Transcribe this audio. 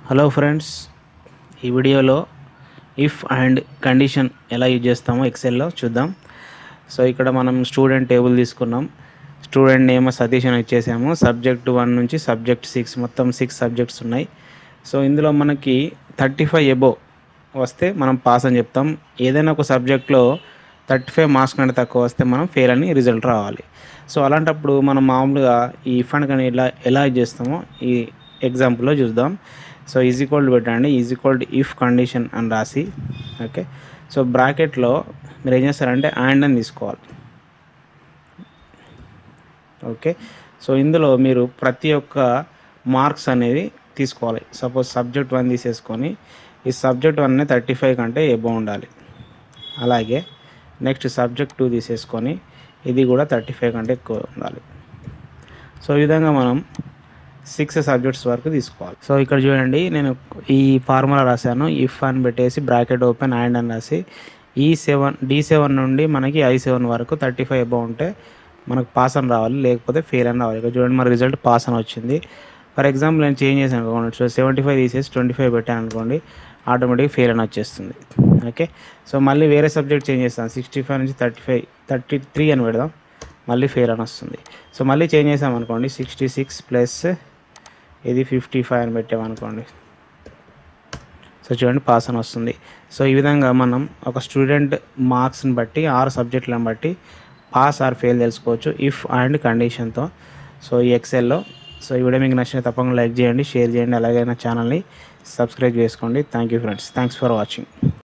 hello friends ఈ వీడియోలో if and condition ఎలా యూజ్ చేస్తామో ఎక్సెల్లో చూద్దాం సో ఇక్కడ మనం స్టూడెంట్ టేబుల్ తీసుకున్నాం స్టూడెంట్ నేమ్ సతీష్ అని ఇచ్చేసాము సబ్జెక్ట్ వన్ నుంచి సబ్జెక్ట్ సిక్స్ మొత్తం సిక్స్ సబ్జెక్ట్స్ ఉన్నాయి సో ఇందులో మనకి థర్టీ ఫైవ్ ఎబో వస్తే మనం పాస్ అని చెప్తాం ఏదైనా ఒక సబ్జెక్ట్లో థర్టీ ఫైవ్ మార్క్స్ కంటే తక్కువ వస్తే మనం ఫెయిల్ అని రిజల్ట్ రావాలి సో అలాంటప్పుడు మనం మామూలుగా ఈ ఫండ్ కానీ ఎలా ఎలా యూజ్ చేస్తామో ఈ ఎగ్జాంపుల్లో చూద్దాం సో ఈజ్ ఈక్వల్ పెట్టండి ఈజ్ ఈక్వల్ ఇఫ్ కండిషన్ అని రాసి ఓకే సో బ్రాకెట్లో మీరు ఏం చేస్తారంటే అండ్ అని తీసుకోవాలి ఓకే సో ఇందులో మీరు ప్రతి ఒక్క మార్క్స్ అనేవి తీసుకోవాలి సపోజ్ సబ్జెక్ట్ వన్ తీసేసుకొని ఈ సబ్జెక్ట్ వన్ థర్టీ ఫైవ్ కంటే ఎబో ఉండాలి అలాగే నెక్స్ట్ సబ్జెక్ట్ టూ తీసేసుకొని ఇది కూడా థర్టీ ఫైవ్ కంటే ఎక్కువ ఉండాలి సో ఈ విధంగా మనం సిక్స్ సబ్జెక్ట్స్ వరకు తీసుకోవాలి సో ఇక్కడ చూడండి నేను ఈ ఫార్ములా రాశాను ఇఫ్ అని పెట్టేసి బ్రాకెట్ ఓపెన్ అండ్ అని రాసి ఈ సెవెన్ డి సెవెన్ నుండి మనకి ఐ సెవెన్ వరకు థర్టీ ఫైవ్ అబౌ ఉంటే మనకు పాస్ అని రావాలి లేకపోతే ఫెయిల్ అని రావాలి ఇక్కడ చూడండి మన రిజల్ట్ పాస్ అని వచ్చింది ఫర్ ఎగ్జాంపుల్ నేను చేంజ్ చేశాను అనుకోండి సో సెవెంటీ ఫైవ్ తీసేసి ట్వంటీ ఫైవ్ పెట్టాను అనుకోండి ఆటోమేటిక్గా ఫెయిల్ అని వచ్చేస్తుంది ఓకే సో మళ్ళీ వేరే సబ్జెక్ట్ చేంజ్ చేస్తాను సిక్స్టీ ఫైవ్ నుంచి థర్టీ ఫైవ్ థర్టీ త్రీ అని పెడదాం మళ్ళీ ఫెయిల్ అని వస్తుంది సో మళ్ళీ చేంజ్ చేసాం అనుకోండి సిక్స్టీ సిక్స్ ప్లస్ ఇది ఫిఫ్టీ ఫైవ్ అని పెట్టామనుకోండి సో చూడండి పాస్ అని వస్తుంది సో ఈ విధంగా మనం ఒక స్టూడెంట్ మార్క్స్ని బట్టి ఆరు సబ్జెక్టులను బట్టి పాస్ ఆర్ ఫెయిల్ తెలుసుకోవచ్చు ఇఫ్ అండ్ కండిషన్తో సో ఈ ఎక్సెల్లో సో ఈ వీడియో మీకు నచ్చిన తప్పకుండా లైక్ చేయండి షేర్ చేయండి అలాగే నా ఛానల్ని సబ్స్క్రైబ్ చేసుకోండి thank you friends thanks for watching